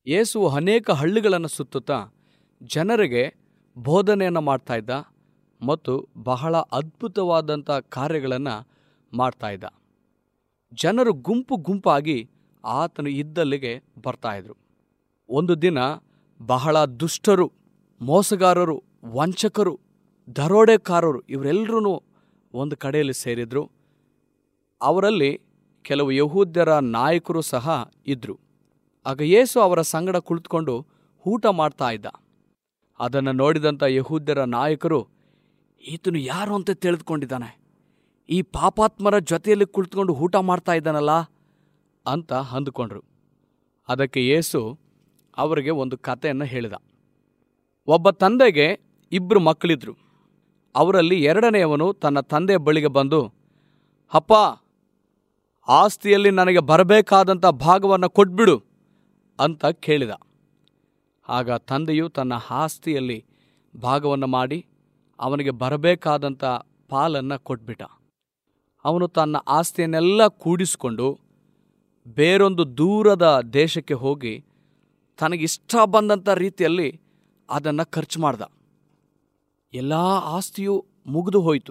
ಯೇಸುವು ಅನೇಕ ಹಳ್ಳಿಗಳನ್ನು ಸುತ್ತುತ್ತಾ ಜನರಿಗೆ ಬೋಧನೆಯನ್ನು ಮಾಡ್ತಾ ಇದ್ದ ಮತ್ತು ಬಹಳ ಅದ್ಭುತವಾದಂಥ ಕಾರ್ಯಗಳನ್ನು ಮಾಡ್ತಾ ಇದ್ದ ಜನರು ಗುಂಪು ಗುಂಪಾಗಿ ಆತನು ಇದ್ದಲ್ಲಿಗೆ ಬರ್ತಾ ಇದ್ರು ಒಂದು ದಿನ ಬಹಳ ದುಷ್ಟರು ಮೋಸಗಾರರು ವಂಚಕರು ದರೋಡೆಕಾರರು ಇವರೆಲ್ಲರೂ ಒಂದು ಕಡೆಯಲ್ಲಿ ಸೇರಿದ್ರು ಅವರಲ್ಲಿ ಕೆಲವು ಯಹೂದ್ಯರ ನಾಯಕರು ಸಹ ಇದ್ರು ಆಗ ಯೇಸು ಅವರ ಸಂಗಡ ಕುಳಿತುಕೊಂಡು ಊಟ ಮಾಡ್ತಾ ಇದ್ದ ಅದನ್ನು ನೋಡಿದಂಥ ಯಹೂದ್ಯರ ನಾಯಕರು ಈತನು ಯಾರು ಅಂತ ತಿಳಿದುಕೊಂಡಿದ್ದಾನೆ ಈ ಪಾಪಾತ್ಮರ ಜೊತೆಯಲ್ಲಿ ಕುಳಿತುಕೊಂಡು ಊಟ ಮಾಡ್ತಾ ಇದ್ದಾನಲ್ಲ ಅಂತ ಅಂದುಕೊಂಡ್ರು ಅದಕ್ಕೆ ಯೇಸು ಅವರಿಗೆ ಒಂದು ಕಥೆಯನ್ನು ಹೇಳಿದ ಒಬ್ಬ ತಂದೆಗೆ ಇಬ್ಬರು ಮಕ್ಕಳಿದ್ರು ಅವರಲ್ಲಿ ಎರಡನೆಯವನು ತನ್ನ ತಂದೆಯ ಬಳಿಗೆ ಬಂದು ಅಪ್ಪ ಆಸ್ತಿಯಲ್ಲಿ ನನಗೆ ಬರಬೇಕಾದಂಥ ಭಾಗವನ್ನು ಕೊಟ್ಬಿಡು ಅಂತ ಕೇಳಿದ ಆಗ ತಂದೆಯು ತನ್ನ ಆಸ್ತಿಯಲ್ಲಿ ಭಾಗವನ್ನು ಮಾಡಿ ಅವನಿಗೆ ಬರಬೇಕಾದಂಥ ಪಾಲನ್ನು ಕೊಟ್ಬಿಟ್ಟ ಅವನು ತನ್ನ ಆಸ್ತಿಯನ್ನೆಲ್ಲ ಕೂಡಿಸಿಕೊಂಡು ಬೇರೊಂದು ದೂರದ ದೇಶಕ್ಕೆ ಹೋಗಿ ತನಗಿಷ್ಟ ಬಂದಂಥ ರೀತಿಯಲ್ಲಿ ಅದನ್ನು ಖರ್ಚು ಮಾಡ್ದ ಎಲ್ಲ ಆಸ್ತಿಯೂ ಮುಗಿದು ಹೋಯಿತು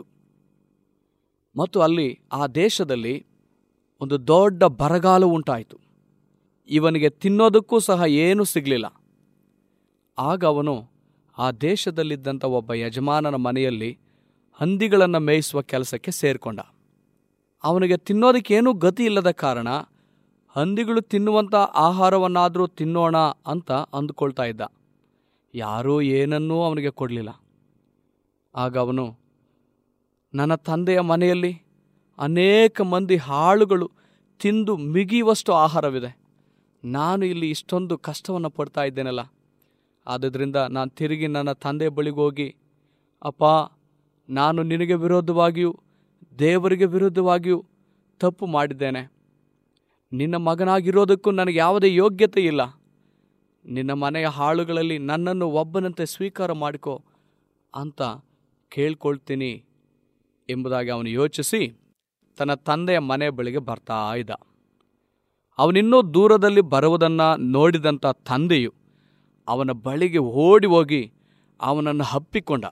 ಮತ್ತು ಅಲ್ಲಿ ಆ ದೇಶದಲ್ಲಿ ಒಂದು ದೊಡ್ಡ ಬರಗಾಲ ಉಂಟಾಯಿತು ಇವನಿಗೆ ತಿನ್ನೋದಕ್ಕೂ ಸಹ ಏನೂ ಸಿಗಲಿಲ್ಲ ಆಗ ಅವನು ಆ ದೇಶದಲ್ಲಿದ್ದಂಥ ಒಬ್ಬ ಯಜಮಾನನ ಮನೆಯಲ್ಲಿ ಹಂದಿಗಳನ್ನು ಮೇಯಿಸುವ ಕೆಲಸಕ್ಕೆ ಸೇರಿಕೊಂಡ ಅವನಿಗೆ ತಿನ್ನೋದಕ್ಕೇನೂ ಗತಿ ಇಲ್ಲದ ಕಾರಣ ಹಂದಿಗಳು ತಿನ್ನುವಂಥ ಆಹಾರವನ್ನಾದರೂ ತಿನ್ನೋಣ ಅಂತ ಅಂದುಕೊಳ್ತಾ ಇದ್ದ ಯಾರೂ ಏನನ್ನೂ ಅವನಿಗೆ ಕೊಡಲಿಲ್ಲ ಆಗ ಅವನು ನನ್ನ ತಂದೆಯ ಮನೆಯಲ್ಲಿ ಅನೇಕ ಮಂದಿ ಹಾಳುಗಳು ತಿಂದು ಮಿಗಿಯುವಷ್ಟು ಆಹಾರವಿದೆ ನಾನು ಇಲ್ಲಿ ಇಷ್ಟೊಂದು ಕಷ್ಟವನ್ನು ಪಡ್ತಾ ಇದ್ದೇನಲ್ಲ ಆದುದರಿಂದ ನಾನು ತಿರುಗಿ ನನ್ನ ತಂದೆ ಬಳಿಗೆ ಹೋಗಿ ಅಪ್ಪ ನಾನು ನಿನಗೆ ವಿರೋಧವಾಗಿಯೂ ದೇವರಿಗೆ ವಿರುದ್ಧವಾಗಿಯೂ ತಪ್ಪು ಮಾಡಿದ್ದೇನೆ ನಿನ್ನ ಮಗನಾಗಿರೋದಕ್ಕೂ ನನಗೆ ಯಾವುದೇ ಯೋಗ್ಯತೆ ಇಲ್ಲ ನಿನ್ನ ಮನೆಯ ಹಾಳುಗಳಲ್ಲಿ ನನ್ನನ್ನು ಒಬ್ಬನಂತೆ ಸ್ವೀಕಾರ ಮಾಡಿಕೋ ಅಂತ ಕೇಳ್ಕೊಳ್ತೀನಿ ಎಂಬುದಾಗಿ ಅವನು ಯೋಚಿಸಿ ತನ್ನ ತಂದೆಯ ಮನೆಯ ಬಳಿಗೆ ಬರ್ತಾ ಇದ್ದ ಅವನಿನ್ನೂ ದೂರದಲ್ಲಿ ಬರುವುದನ್ನು ನೋಡಿದಂಥ ತಂದೆಯು ಅವನ ಬಳಿಗೆ ಓಡಿ ಹೋಗಿ ಅವನನ್ನು ಹಪ್ಪಿಕೊಂಡ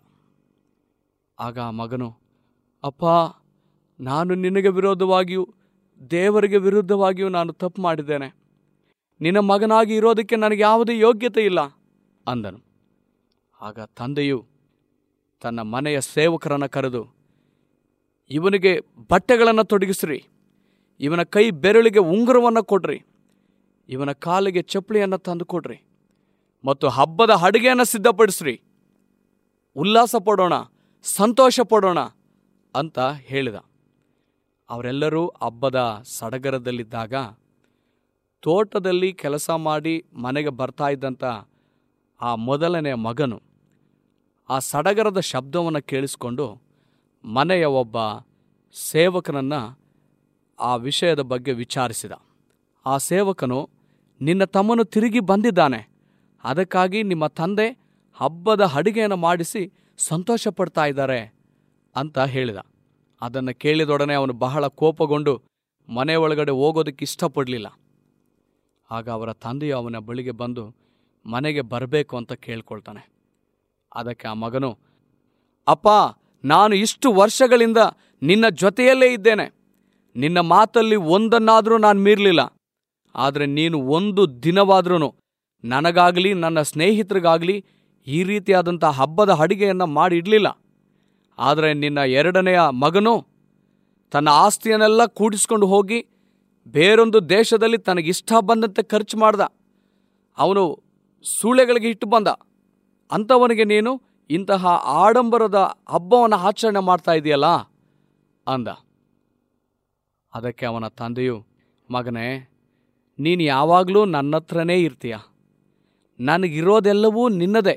ಆಗ ಆ ಮಗನು ಅಪ್ಪ ನಾನು ನಿನಗೆ ವಿರೋಧವಾಗಿಯೂ ದೇವರಿಗೆ ವಿರುದ್ಧವಾಗಿಯೂ ನಾನು ತಪ್ಪು ಮಾಡಿದ್ದೇನೆ ನಿನ್ನ ಮಗನಾಗಿ ಇರೋದಕ್ಕೆ ನನಗೆ ಯಾವುದೇ ಯೋಗ್ಯತೆ ಇಲ್ಲ ಅಂದನು ಆಗ ತಂದೆಯು ತನ್ನ ಮನೆಯ ಸೇವಕರನ್ನು ಕರೆದು ಇವನಿಗೆ ಬಟ್ಟೆಗಳನ್ನು ತೊಡಗಿಸ್ರಿ ಇವನ ಕೈ ಬೆರಳಿಗೆ ಉಂಗುರವನ್ನು ಕೊಡ್ರಿ ಇವನ ಕಾಲಿಗೆ ಚಪ್ಪಲಿಯನ್ನು ತಂದು ಕೊಡ್ರಿ ಮತ್ತು ಹಬ್ಬದ ಅಡುಗೆಯನ್ನು ಸಿದ್ಧಪಡಿಸ್ರಿ ಉಲ್ಲಾಸ ಪಡೋಣ ಸಂತೋಷ ಪಡೋಣ ಅಂತ ಹೇಳಿದ ಅವರೆಲ್ಲರೂ ಹಬ್ಬದ ಸಡಗರದಲ್ಲಿದ್ದಾಗ ತೋಟದಲ್ಲಿ ಕೆಲಸ ಮಾಡಿ ಮನೆಗೆ ಬರ್ತಾ ಇದ್ದಂಥ ಆ ಮೊದಲನೆಯ ಮಗನು ಆ ಸಡಗರದ ಶಬ್ದವನ್ನು ಕೇಳಿಸ್ಕೊಂಡು ಮನೆಯ ಒಬ್ಬ ಸೇವಕನನ್ನು ಆ ವಿಷಯದ ಬಗ್ಗೆ ವಿಚಾರಿಸಿದ ಆ ಸೇವಕನು ನಿನ್ನ ತಮ್ಮನು ತಿರುಗಿ ಬಂದಿದ್ದಾನೆ ಅದಕ್ಕಾಗಿ ನಿಮ್ಮ ತಂದೆ ಹಬ್ಬದ ಅಡಿಗೆಯನ್ನು ಮಾಡಿಸಿ ಸಂತೋಷ ಪಡ್ತಾ ಇದ್ದಾರೆ ಅಂತ ಹೇಳಿದ ಅದನ್ನು ಕೇಳಿದೊಡನೆ ಅವನು ಬಹಳ ಕೋಪಗೊಂಡು ಮನೆ ಒಳಗಡೆ ಹೋಗೋದಕ್ಕೆ ಇಷ್ಟಪಡಲಿಲ್ಲ ಆಗ ಅವರ ತಂದೆಯು ಅವನ ಬಳಿಗೆ ಬಂದು ಮನೆಗೆ ಬರಬೇಕು ಅಂತ ಕೇಳ್ಕೊಳ್ತಾನೆ ಅದಕ್ಕೆ ಆ ಮಗನು ಅಪ್ಪ ನಾನು ಇಷ್ಟು ವರ್ಷಗಳಿಂದ ನಿನ್ನ ಜೊತೆಯಲ್ಲೇ ಇದ್ದೇನೆ ನಿನ್ನ ಮಾತಲ್ಲಿ ಒಂದನ್ನಾದರೂ ನಾನು ಮೀರಲಿಲ್ಲ ಆದರೆ ನೀನು ಒಂದು ದಿನವಾದ್ರೂ ನನಗಾಗಲಿ ನನ್ನ ಸ್ನೇಹಿತರಿಗಾಗಲಿ ಈ ರೀತಿಯಾದಂಥ ಹಬ್ಬದ ಅಡಿಗೆಯನ್ನು ಮಾಡಿ ಇಡಲಿಲ್ಲ ಆದರೆ ನಿನ್ನ ಎರಡನೆಯ ಮಗನು ತನ್ನ ಆಸ್ತಿಯನ್ನೆಲ್ಲ ಕೂಡಿಸ್ಕೊಂಡು ಹೋಗಿ ಬೇರೊಂದು ದೇಶದಲ್ಲಿ ತನಗಿಷ್ಟ ಬಂದಂತೆ ಖರ್ಚು ಮಾಡ್ದ ಅವನು ಸೂಳೆಗಳಿಗೆ ಇಟ್ಟು ಬಂದ ಅಂಥವನಿಗೆ ನೀನು ಇಂತಹ ಆಡಂಬರದ ಹಬ್ಬವನ್ನು ಆಚರಣೆ ಮಾಡ್ತಾ ಇದೆಯಲ್ಲ ಅಂದ ಅದಕ್ಕೆ ಅವನ ತಂದೆಯು ಮಗನೇ ನೀನು ಯಾವಾಗಲೂ ನನ್ನ ಹತ್ರನೇ ಇರ್ತೀಯ ನನಗಿರೋದೆಲ್ಲವೂ ನಿನ್ನದೇ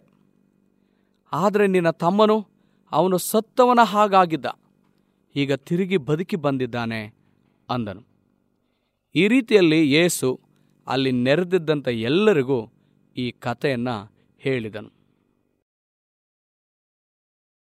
ಆದರೆ ನಿನ್ನ ತಮ್ಮನು ಅವನು ಸತ್ತವನ ಹಾಗಾಗಿದ್ದ ಈಗ ತಿರುಗಿ ಬದುಕಿ ಬಂದಿದ್ದಾನೆ ಅಂದನು ಈ ರೀತಿಯಲ್ಲಿ ಯೇಸು ಅಲ್ಲಿ ನೆರೆದಿದ್ದಂಥ ಎಲ್ಲರಿಗೂ ಈ ಕಥೆಯನ್ನು ಹೇಳಿದನು